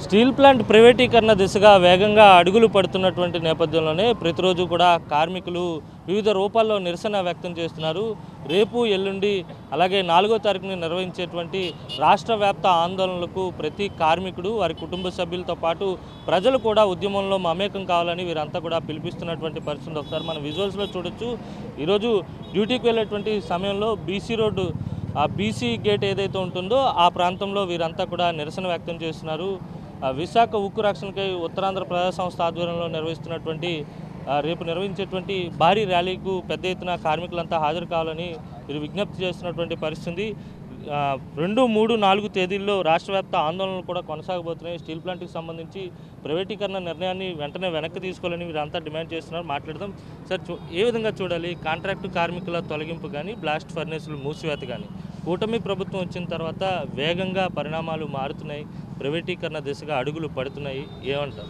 steel plant ప్రైవేటీకరణ దిశగా వేగంగా అడుగులు పడుతున్నటువంటి నేపథ్యంలోనే ప్రతిరోజు కూడా కార్మికులు వివిధ రూపాల్లో నిరసన వ్యక్తం చేస్తున్నారు రేపు ఎల్లుండి అలాగే నాలుగో తారీఖున నిర్వహించేటువంటి రాష్ట్ర వ్యాప్త ఆందోళనలకు ప్రతి కార్మికుడు వారి కుటుంబ సభ్యులతో పాటు ప్రజలు కూడా ఉద్యమంలో మమేకం కావాలని వీరంతా కూడా పిలిపిస్తున్నటువంటి పరిస్థితి ఒకసారి మనం విజువల్స్లో చూడొచ్చు ఈరోజు డ్యూటీకి వెళ్ళేటువంటి సమయంలో బీసీ రోడ్డు ఆ బీసీ గేట్ ఏదైతే ఉంటుందో ఆ ప్రాంతంలో వీరంతా కూడా నిరసన వ్యక్తం చేస్తున్నారు ఆ విశాఖ ఉక్కు రక్షణకై ఉత్తరాంధ్ర ప్రజా సంస్థ ఆధ్వర్యంలో నిర్వహిస్తున్నటువంటి ఆ, రేపు నిర్వహించేటువంటి భారీ ర్యాలీకు పెద్ద ఎత్తున కార్మికులంతా హాజరు కావాలని వీరు విజ్ఞప్తి చేస్తున్నటువంటి పరిస్థితి ఆ, రెండు మూడు నాలుగు తేదీల్లో రాష్ట్ర వ్యాప్త ఆందోళనలు కూడా కొనసాగబోతున్నాయి స్టీల్ ప్లాంట్కి సంబంధించి ప్రైవేటీకరణ నిర్ణయాన్ని వెంటనే వెనక్కి తీసుకోవాలని వీరంతా డిమాండ్ చేస్తున్నారు మాట్లాడదాం సార్ చూ ఏ విధంగా చూడాలి కాంట్రాక్టు కార్మికుల తొలగింపు కానీ బ్లాస్ట్ ఫర్నేసులు మూసివేత కానీ కూటమి ప్రభుత్వం వచ్చిన తర్వాత వేగంగా పరిణామాలు మారుతున్నాయి ప్రైవేటీకరణ దిశగా అడుగులు పడుతున్నాయి ఏమంటారు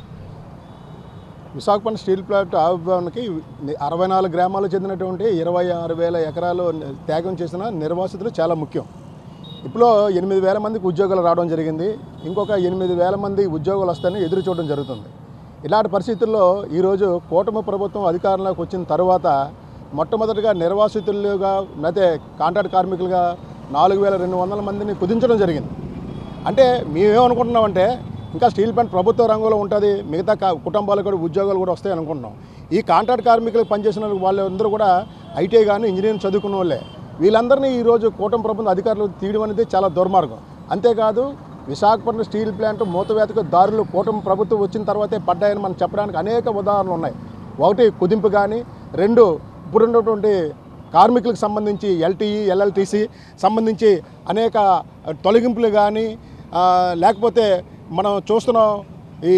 విశాఖపట్నం స్టీల్ ప్లాంట్ ఆవిర్భావానికి అరవై నాలుగు గ్రామాలకు చెందినటువంటి ఇరవై ఆరు వేల ఎకరాలు త్యాగం చేసిన నిర్వాసితులు చాలా ముఖ్యం ఇప్పుడు ఎనిమిది వేల మందికి ఉద్యోగాలు రావడం జరిగింది ఇంకొక ఎనిమిది వేల మంది ఉద్యోగాలు వస్తాయని ఎదురు చూడడం జరుగుతుంది ఇలాంటి పరిస్థితుల్లో ఈరోజు కూటమి ప్రభుత్వం అధికారంలోకి వచ్చిన తర్వాత మొట్టమొదటిగా నిర్వాసితులుగా లేకపోతే కాంట్రాక్ట్ కార్మికులుగా నాలుగు వేల రెండు వందల మందిని కుదించడం జరిగింది అంటే మేమేమనుకుంటున్నామంటే ఇంకా స్టీల్ ప్లాంట్ ప్రభుత్వ రంగంలో ఉంటుంది మిగతా కా- కుటుంబాలకు కూడా ఉద్యోగాలు కూడా వస్తాయి అనుకుంటున్నాం ఈ కాంట్రాక్ట్ కార్మికులకు పనిచేసిన వాళ్ళందరూ కూడా ఐటీఐ కానీ ఇంజనీరింగ్ చదువుకున్న వాళ్ళే వీళ్ళందరినీ ఈరోజు కూటమి ప్రభుత్వం అధికారులు తీయడం అనేది చాలా దుర్మార్గం అంతేకాదు విశాఖపట్నం స్టీల్ ప్లాంట్ మూతవేతకు దారులు కూటమి ప్రభుత్వం వచ్చిన తర్వాతే పడ్డాయని మనం చెప్పడానికి అనేక ఉదాహరణలు ఉన్నాయి ఒకటి కుదింపు కానీ రెండు ఇప్పుడున్నటువంటి కార్మికులకు సంబంధించి ఎల్టీఈ ఎల్ఎల్టీసీ సంబంధించి అనేక తొలగింపులు కానీ లేకపోతే మనం చూస్తున్నాం ఈ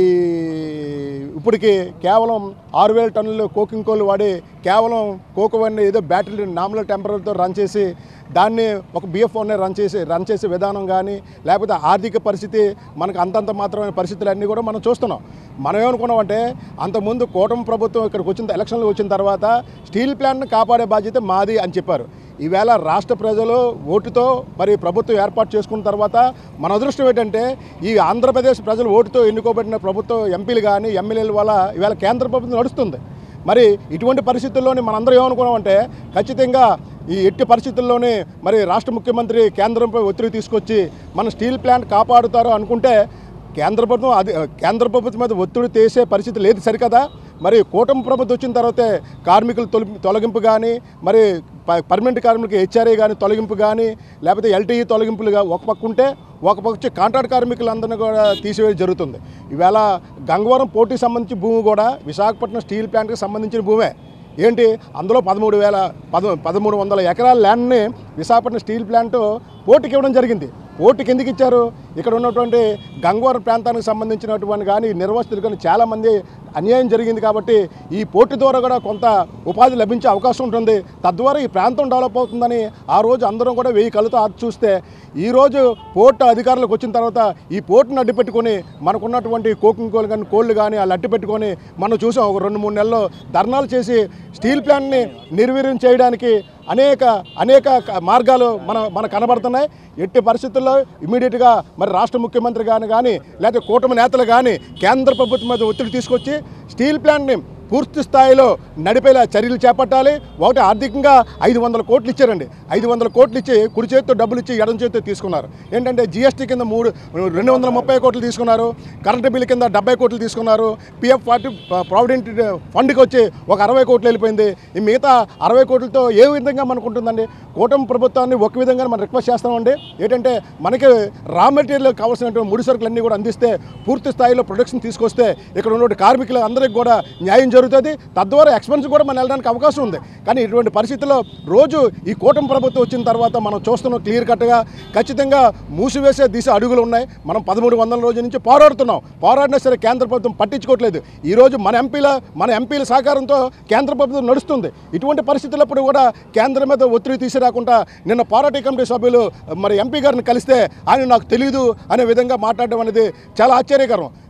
ఇప్పటికి కేవలం ఆరు వేల టన్నులు కోకింగ్ కోళ్ళు వాడి కేవలం కోకోవన్నీ ఏదో బ్యాటరీ నామినల్ టెంపరేచర్తో రన్ చేసి దాన్ని ఒక బిఎఫ్ఓనే రన్ చేసి రన్ చేసే విధానం కానీ లేకపోతే ఆర్థిక పరిస్థితి మనకు అంతంత మాత్రమైన పరిస్థితులు అన్నీ కూడా మనం చూస్తున్నాం మనం ఏమనుకున్నామంటే అంతకుముందు కూటమి ప్రభుత్వం ఇక్కడికి వచ్చిన ఎలక్షన్లు వచ్చిన తర్వాత స్టీల్ ప్లాంట్ని కాపాడే బాధ్యత మాది అని చెప్పారు ఈవేళ రాష్ట్ర ప్రజలు ఓటుతో మరి ప్రభుత్వం ఏర్పాటు చేసుకున్న తర్వాత మన అదృష్టం ఏంటంటే ఈ ఆంధ్రప్రదేశ్ ప్రజలు ఓటుతో ఎన్నుకోబడిన ప్రభుత్వం ఎంపీలు కానీ ఎమ్మెల్యేల వల్ల ఈవేళ కేంద్ర ప్రభుత్వం నడుస్తుంది మరి ఇటువంటి పరిస్థితుల్లోని మనందరం ఏమనుకున్నామంటే ఖచ్చితంగా ఈ ఎట్టి పరిస్థితుల్లోనే మరి రాష్ట్ర ముఖ్యమంత్రి కేంద్రంపై ఒత్తిడి తీసుకొచ్చి మన స్టీల్ ప్లాంట్ కాపాడుతారు అనుకుంటే కేంద్ర ప్రభుత్వం అది కేంద్ర ప్రభుత్వం మీద ఒత్తిడి చేసే పరిస్థితి లేదు సరికదా మరి కూటమి ప్రభుత్వం వచ్చిన తర్వాతే కార్మికులు తొలి తొలగింపు కానీ మరి ప- పర్మనెంట్ కార్మికులకు హెచ్ఆర్ఏ కానీ తొలగింపు కానీ లేకపోతే ఎల్టీఈ తొలగింపులుగా ఒక పక్క ఉంటే ఒక పక్క వచ్చి కాంట్రాక్ట్ కార్మికులందరినీ కూడా తీసివేయడం జరుగుతుంది ఈవేళ గంగవరం పోటీ సంబంధించిన భూమి కూడా విశాఖపట్నం స్టీల్ ప్లాంట్కి సంబంధించిన భూమే ఏంటి అందులో పదమూడు వేల పద పదమూడు వందల ఎకరాల ల్యాండ్ని విశాఖపట్నం స్టీల్ ప్లాంట్ పోటీకి ఇవ్వడం జరిగింది పోటీకి ఎందుకు ఇచ్చారు ఇక్కడ ఉన్నటువంటి గంగవరం ప్రాంతానికి సంబంధించినటువంటి కానీ నిర్వాసితులు కానీ చాలామంది అన్యాయం జరిగింది కాబట్టి ఈ పోటీ ద్వారా కూడా కొంత ఉపాధి లభించే అవకాశం ఉంటుంది తద్వారా ఈ ప్రాంతం డెవలప్ అవుతుందని ఆ రోజు అందరం కూడా వెయ్యి కళ్ళతో ఆచి చూస్తే ఈరోజు పోర్టు అధికారులకు వచ్చిన తర్వాత ఈ పోర్టును అడ్డు పెట్టుకొని మనకున్నటువంటి కోకింగ్ కోళ్ళు కానీ కోళ్ళు కానీ వాళ్ళు అడ్డు పెట్టుకొని మనం చూసాం ఒక రెండు మూడు నెలల్లో ధర్నాలు చేసి స్టీల్ ప్లాంట్ని నిర్వీర్యం చేయడానికి అనేక అనేక క- మార్గాలు మన మన కనబడుతున్నాయి ఎట్టి పరిస్థితుల్లో ఇమీడియట్గా మరి రాష్ట్ర ముఖ్యమంత్రి కానీ కానీ లేకపోతే కూటమి నేతలు కానీ కేంద్ర ప్రభుత్వం మీద ఒత్తిడి తీసుకొచ్చి స్టీల్ ప్లాంట్ని పూర్తి స్థాయిలో నడిపేలా చర్యలు చేపట్టాలి ఒకటి ఆర్థికంగా ఐదు వందల కోట్లు ఇచ్చారండి ఐదు వందల కోట్లు ఇచ్చి కుడి చేతితో డబ్బులు ఇచ్చి ఎడం చేతితో తీసుకున్నారు ఏంటంటే జిఎస్టీ కింద మూడు రెండు వందల ముప్పై కోట్లు తీసుకున్నారు కరెంటు బిల్లు కింద డెబ్బై కోట్లు తీసుకున్నారు పిఎఫ్ పార్టీ ప్రావిడెంట్ ఫండ్కి వచ్చి ఒక అరవై కోట్లు వెళ్ళిపోయింది ఈ మిగతా అరవై కోట్లతో ఏ విధంగా మనకు ఉంటుందండి కూటమి ప్రభుత్వాన్ని ఒక విధంగా మనం రిక్వెస్ట్ చేస్తామండి ఏంటంటే మనకి రా మెటీరియల్ కావాల్సినటువంటి ముడి సరుకులన్నీ కూడా అందిస్తే పూర్తి స్థాయిలో ప్రొడక్షన్ తీసుకొస్తే ఇక్కడ ఉన్నటువంటి కార్మికులు అందరికీ కూడా న్యాయం జరుగుతుంది తద్వారా ఎక్స్పెన్స్ కూడా మనం వెళ్ళడానికి అవకాశం ఉంది కానీ ఇటువంటి పరిస్థితుల్లో రోజు ఈ కూటమి ప్రభుత్వం వచ్చిన తర్వాత మనం చూస్తున్నాం క్లియర్ కట్గా ఖచ్చితంగా మూసివేసే దిశ అడుగులు ఉన్నాయి మనం పదమూడు వందల రోజుల నుంచి పోరాడుతున్నాం పోరాడినా సరే కేంద్ర ప్రభుత్వం పట్టించుకోవట్లేదు ఈరోజు మన ఎంపీల మన ఎంపీల సహకారంతో కేంద్ర ప్రభుత్వం నడుస్తుంది ఇటువంటి పరిస్థితులప్పుడు కూడా కేంద్రం మీద ఒత్తిడి తీసుకురాకుండా నిన్న పోరాట కమిటీ సభ్యులు మరి ఎంపీ గారిని కలిస్తే ఆయన నాకు తెలియదు అనే విధంగా మాట్లాడడం అనేది చాలా ఆశ్చర్యకరం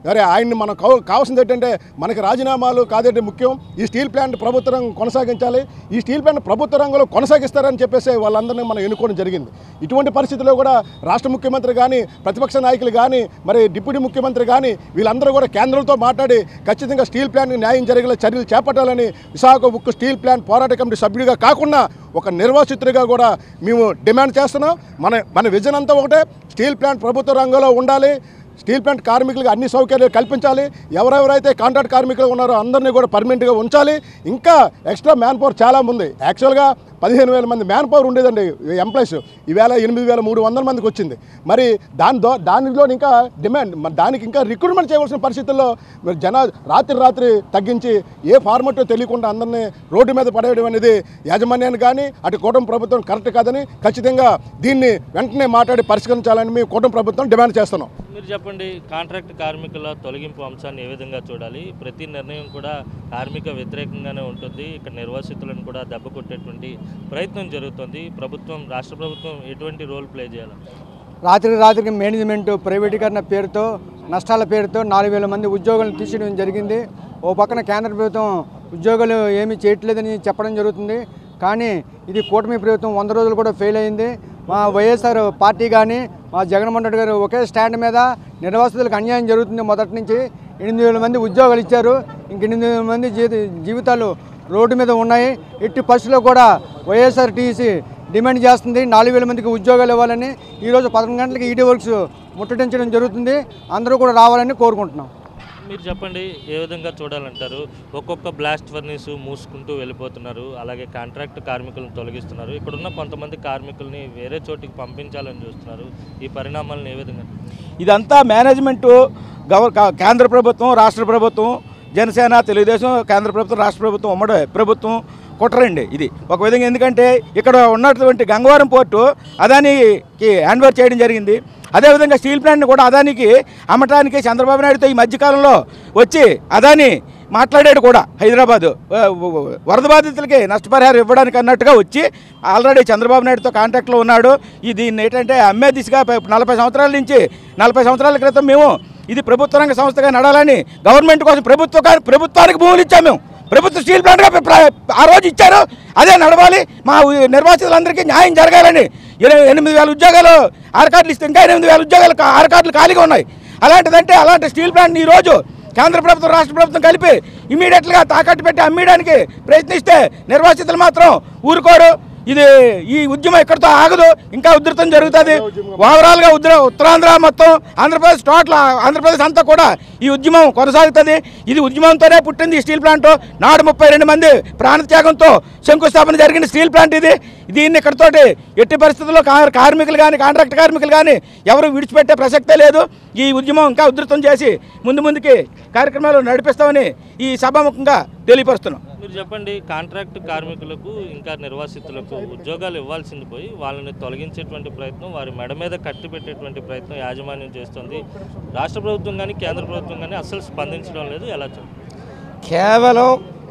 మరి ఆయన్ని మనం కావ కావాల్సింది ఏంటంటే మనకి రాజీనామాలు కాదంటే ముఖ్యం ఈ స్టీల్ ప్లాంట్ ప్రభుత్వ రంగం కొనసాగించాలి ఈ స్టీల్ ప్లాంట్ ప్రభుత్వ రంగంలో కొనసాగిస్తారని చెప్పేసి వాళ్ళందరినీ మనం ఎన్నుకోవడం జరిగింది ఇటువంటి పరిస్థితుల్లో కూడా రాష్ట్ర ముఖ్యమంత్రి కానీ ప్రతిపక్ష నాయకులు కానీ మరి డిప్యూటీ ముఖ్యమంత్రి కానీ వీళ్ళందరూ కూడా కేంద్రంతో మాట్లాడి ఖచ్చితంగా స్టీల్ ప్లాంట్కి న్యాయం జరిగేలా చర్యలు చేపట్టాలని విశాఖ ఉక్కు స్టీల్ ప్లాంట్ పోరాట కమిటీ సభ్యుడిగా కాకుండా ఒక నిర్వాసితుడిగా కూడా మేము డిమాండ్ చేస్తున్నాం మన మన విజన్ అంతా ఒకటే స్టీల్ ప్లాంట్ ప్రభుత్వ రంగంలో ఉండాలి స్టీల్ ప్లాంట్ కార్మికులకు అన్ని సౌకర్యాలు కల్పించాలి ఎవరెవరైతే కాంట్రాక్ట్ కార్మికులు ఉన్నారో అందరినీ కూడా పర్మనెంట్గా ఉంచాలి ఇంకా ఎక్స్ట్రా మ్యాన్ పవర్ చాలా ఉంది యాక్చువల్గా పదిహేను వేల మంది మ్యాన్ పవర్ ఉండేదండి ఎంప్లాయీస్ ఈవేళ ఎనిమిది వేల మూడు వందల మందికి వచ్చింది మరి దాని దో దానిలో ఇంకా డిమాండ్ మరి దానికి ఇంకా రిక్రూట్మెంట్ చేయవలసిన పరిస్థితుల్లో మరి జన రాత్రి రాత్రి తగ్గించి ఏ ఫార్మటో తెలియకుండా అందరినీ రోడ్డు మీద పడేయడం అనేది యాజమాన్యాన్ని కానీ అటు కూటమి ప్రభుత్వం కరెక్ట్ కాదని ఖచ్చితంగా దీన్ని వెంటనే మాట్లాడి పరిష్కరించాలని మేము కూటమి ప్రభుత్వం డిమాండ్ చేస్తున్నాం మీరు చెప్పండి కాంట్రాక్ట్ కార్మికుల తొలగింపు అంశాన్ని ఏ విధంగా చూడాలి ప్రతి నిర్ణయం కూడా కార్మిక వ్యతిరేకంగానే ఉంటుంది ఇక్కడ నిర్వాసితులను కూడా దెబ్బ కొట్టేటువంటి ప్రయత్నం జరుగుతుంది ప్రభుత్వం రాష్ట్ర ప్రభుత్వం ఎటువంటి రోల్ ప్లే చేయాలి రాత్రి రాత్రికి మేనేజ్మెంట్ ప్రైవేటీకరణ పేరుతో నష్టాల పేరుతో నాలుగు వేల మంది ఉద్యోగులను తీసేయడం జరిగింది ఓ పక్కన కేంద్ర ప్రభుత్వం ఉద్యోగులు ఏమీ చేయట్లేదని చెప్పడం జరుగుతుంది కానీ ఇది కూటమి ప్రభుత్వం వంద రోజులు కూడా ఫెయిల్ అయింది మా వైఎస్ఆర్ పార్టీ కానీ మా జగన్మోహన్ రెడ్డి గారు ఒకే స్టాండ్ మీద నిర్వాసితులకు అన్యాయం జరుగుతుంది మొదటి నుంచి ఎనిమిది వేల మంది ఉద్యోగాలు ఇచ్చారు ఇంక ఎనిమిది వేల మంది జీవి జీవితాలు రోడ్డు మీద ఉన్నాయి ఎట్టి పరిస్థితుల్లో కూడా వైఎస్ఆర్ టీసీ డిమాండ్ చేస్తుంది నాలుగు వేల మందికి ఉద్యోగాలు ఇవ్వాలని ఈరోజు పదకొండు గంటలకి ఈడీ వర్క్స్ ముట్టడించడం జరుగుతుంది అందరూ కూడా రావాలని కోరుకుంటున్నాం మీరు చెప్పండి ఏ విధంగా చూడాలంటారు ఒక్కొక్క బ్లాస్ట్ ఫర్నిస్ మూసుకుంటూ వెళ్ళిపోతున్నారు అలాగే కాంట్రాక్ట్ కార్మికులను తొలగిస్తున్నారు ఇక్కడున్న కొంతమంది కార్మికుల్ని వేరే చోటికి పంపించాలని చూస్తున్నారు ఈ పరిణామాలను ఏ విధంగా ఇదంతా మేనేజ్మెంటు గవర్ కా- కేంద్ర ప్రభుత్వం రాష్ట్ర ప్రభుత్వం జనసేన తెలుగుదేశం కేంద్ర ప్రభుత్వం రాష్ట్ర ప్రభుత్వం ఉమ్మడి ప్రభుత్వం కుట్రండి ఇది ఒక విధంగా ఎందుకంటే ఇక్కడ ఉన్నటువంటి గంగవరం పోర్టు అదానికి హ్యాండ్ ఓవర్ చేయడం జరిగింది అదేవిధంగా స్టీల్ ప్లాంట్ని కూడా అదానికి అమ్మటానికి చంద్రబాబు నాయుడుతో ఈ మధ్యకాలంలో వచ్చి అదాని మాట్లాడాడు కూడా హైదరాబాదు ఆ, వరద బాధితులకి నష్టపరిహారం ఇవ్వడానికి అన్నట్టుగా వచ్చి ఆల్రెడీ చంద్రబాబు నాయుడుతో కాంటాక్ట్లో ఉన్నాడు ఈ దీన్ని ఏంటంటే అమ్మే దిశగా ప- నలభై సంవత్సరాల నుంచి నలభై సంవత్సరాల క్రితం మేము ఇది ప్రభుత్వ రంగ సంస్థగా నడాలని గవర్నమెంట్ కోసం ప్రభుత్వ కా- ప్రభుత్వానికి భూములు ఇచ్చాము మేము ప్రభుత్వ స్టీల్ ప్లాంట్గా ప్ర- ప్ర- ఆ రోజు ఇచ్చారు అదే నడవాలి మా ఉ- నిర్వాసితులందరికీ న్యాయం జరగాలని ఎని- ఎనిమిది వేల ఉద్యోగాలు ఆరు కార్డులు ఇస్తే ఇంకా ఎనిమిది వేల ఉద్యోగాలు కా- ఆరు కార్డులు ఖాళీగా ఉన్నాయి అలాంటిదంటే అలాంటి స్టీల్ ప్లాంట్ ఈ రోజు కేంద్ర ప్రభుత్వం రాష్ట్ర ప్రభుత్వం కలిపి ఇమీడియట్గా తాకట్టు పెట్టి అమ్మేయడానికి ప్రయత్నిస్తే నిర్వాసితులు మాత్రం ఊరుకోరు ఇది ఈ ఉద్యమం ఎక్కడితో ఆగదు ఇంకా ఉధృతం జరుగుతుంది ఓవరాల్గా ఉద్ర ఉత్తరాంధ్ర మొత్తం ఆంధ్రప్రదేశ్ టోటల్ ఆంధ్రప్రదేశ్ అంతా కూడా ఈ ఉద్యమం కొనసాగుతుంది ఇది ఉద్యమంతోనే పుట్టింది ఈ స్టీల్ ప్లాంట్ నాడు ముప్పై రెండు మంది ప్రాణత్యాగంతో శంకుస్థాపన జరిగిన స్టీల్ ప్లాంట్ ఇది దీన్ని ఇక్కడతోటి ఎట్టి పరిస్థితుల్లో కా- కార్మికులు కానీ కాంట్రాక్ట్ కార్మికులు కానీ ఎవరు విడిచిపెట్టే ప్రసక్తే లేదు ఈ ఉద్యమం ఇంకా ఉధృతం చేసి ముందు ముందుకి కార్యక్రమాలు నడిపిస్తామని ఈ సభాముఖంగా తెలియపరుస్తున్నాం మీరు చెప్పండి కాంట్రాక్ట్ కార్మికులకు ఇంకా నిర్వాసితులకు ఉద్యోగాలు ఇవ్వాల్సింది పోయి వాళ్ళని తొలగించేటువంటి ప్రయత్నం వారి మెడ మీద కట్టి పెట్టేటువంటి ప్రయత్నం యాజమాన్యం చేస్తుంది రాష్ట్ర ప్రభుత్వం కానీ కేంద్ర ప్రభుత్వం కానీ అస్సలు స్పందించడం లేదు ఎలా చూడాలి కేవలం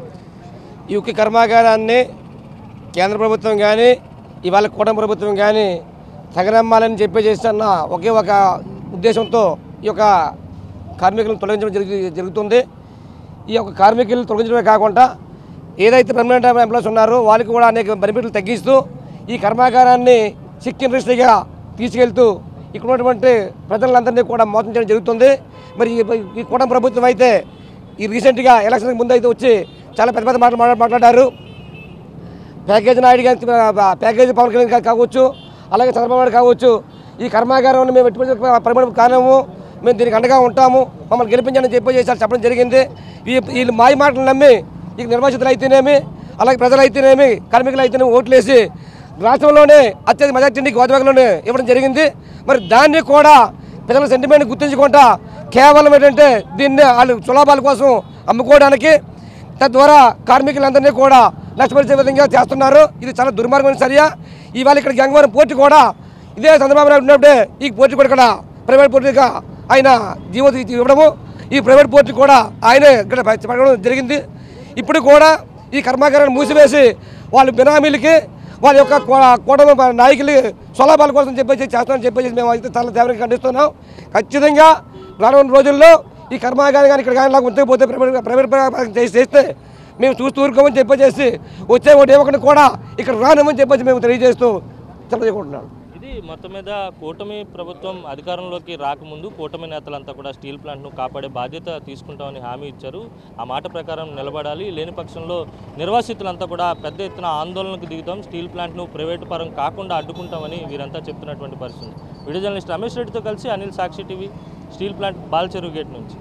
ఈ ఉక్కు కర్మాగారాన్ని కేంద్ర ప్రభుత్వం కానీ ఇవాళ కూటమి ప్రభుత్వం కానీ తగనమ్మాలని చెప్పి చేస్తున్న ఒకే ఒక ఉద్దేశంతో ఈ యొక్క కార్మికులను తొలగించడం జరుగు జరుగుతుంది ఈ యొక్క కార్మికులను తొలగించడమే కాకుండా ఏదైతే పర్మనెంట్ ఎంప్లాయీస్ ఉన్నారో వాళ్ళకి కూడా అనేక బెనిఫిట్లు తగ్గిస్తూ ఈ కర్మాగారాన్ని సిక్ ఇండస్ట్రీగా తీసుకెళ్తూ ఇక్కడ ఉన్నటువంటి ప్రజలందరినీ కూడా మోసం చేయడం జరుగుతుంది మరి ఈ- ఈ కూటమి ప్రభుత్వం అయితే ఈ రీసెంట్గా ఎలక్షన్కి ముందు అయితే వచ్చి చాలా పెద్ద పెద్ద మాటలు మాట్లా- మాట్లాడారు ప్యాకేజీ నాయుడు గారి ప్యాకేజీ పవన్ కళ్యాణ్ గారు కావచ్చు అలాగే చంద్రబాబు నాయుడు కావచ్చు ఈ కర్మాగారం మేము ఎటువంటి పరిమాణం కాలేము మేము దీనికి అండగా ఉంటాము మమ్మల్ని గెలిపించని చెప్పి చేశారు చెప్పడం జరిగింది ఈ వీళ్ళు మాయ మాటలు నమ్మి ఈ నిర్వాసితులు అయితేనేమి అలాగే ప్రజలు అయితేనేమి కార్మికులు అయితేనేమి ఓట్లేసి రాష్ట్రంలోనే అత్యధిక మెజార్టీని గోదావరిలోనే ఇవ్వడం జరిగింది మరి దాన్ని కూడా ప్రజల సెంటిమెంట్ గుర్తించకుండా కేవలం ఏంటంటే దీన్ని వాళ్ళు సులభాల కోసం అమ్ముకోవడానికి తద్వారా కార్మికులందరినీ కూడా నష్టపరిచే విధంగా చేస్తున్నారు ఇది చాలా దుర్మార్గమైన చర్య ఇవాళ ఇక్కడ గంగవరం పోర్టు కూడా ఇదే చంద్రబాబు నాయుడు ఉన్నప్పుడే ఈ పోర్టు కూడా ఇక్కడ ప్రైవేట్ పోర్టుగా ఆయన జీవో ఇవ్వడము ఈ ప్రైవేట్ పోర్టు కూడా ఆయనే ఇక్కడ పెట్టడం జరిగింది ఇప్పుడు కూడా ఈ కర్మాగారాన్ని మూసివేసి వాళ్ళ బినామీలకి వాళ్ళ యొక్క కో- కూటమి నాయకులు స్వలాభాల కోసం చెప్పేసి చేస్తామని చెప్పేసి మేము అయితే చాలా తీవ్రంగా ఖండిస్తున్నాం ఖచ్చితంగా రానున్న రోజుల్లో ఈ కర్మాగారం కానీ ఇక్కడ కానీ ఇలా ఉంచకపోతే ప్రైవేట్ ప్రైవేట్ పరం చేసి చేస్తే మేము చూస్తూ ఊరుకోమని చెప్పేసి వచ్చే ఒకటి ఒకటి కూడా ఇక్కడ రానమని చెప్పేసి మేము తెలియజేస్తూ చెప్పజేసుకుంటున్నాను ఇది మొత్తం మీద కూటమి ప్రభుత్వం అధికారంలోకి రాకముందు కూటమి నేతలంతా కూడా స్టీల్ ప్లాంట్ను కాపాడే బాధ్యత తీసుకుంటామని హామీ ఇచ్చారు ఆ మాట ప్రకారం నిలబడాలి లేని పక్షంలో నిర్వాసితులంతా కూడా పెద్ద ఎత్తున ఆందోళనకు దిగుతాం స్టీల్ ప్లాంట్ను ప్రైవేటు పరం కాకుండా అడ్డుకుంటామని వీరంతా చెప్తున్నటువంటి పరిస్థితి వీడియో జర్నలిస్ట్ రమేష్ రెడ్డితో కలిసి Anil Sakshi TV steel plant Balcheruvu gate నుంచి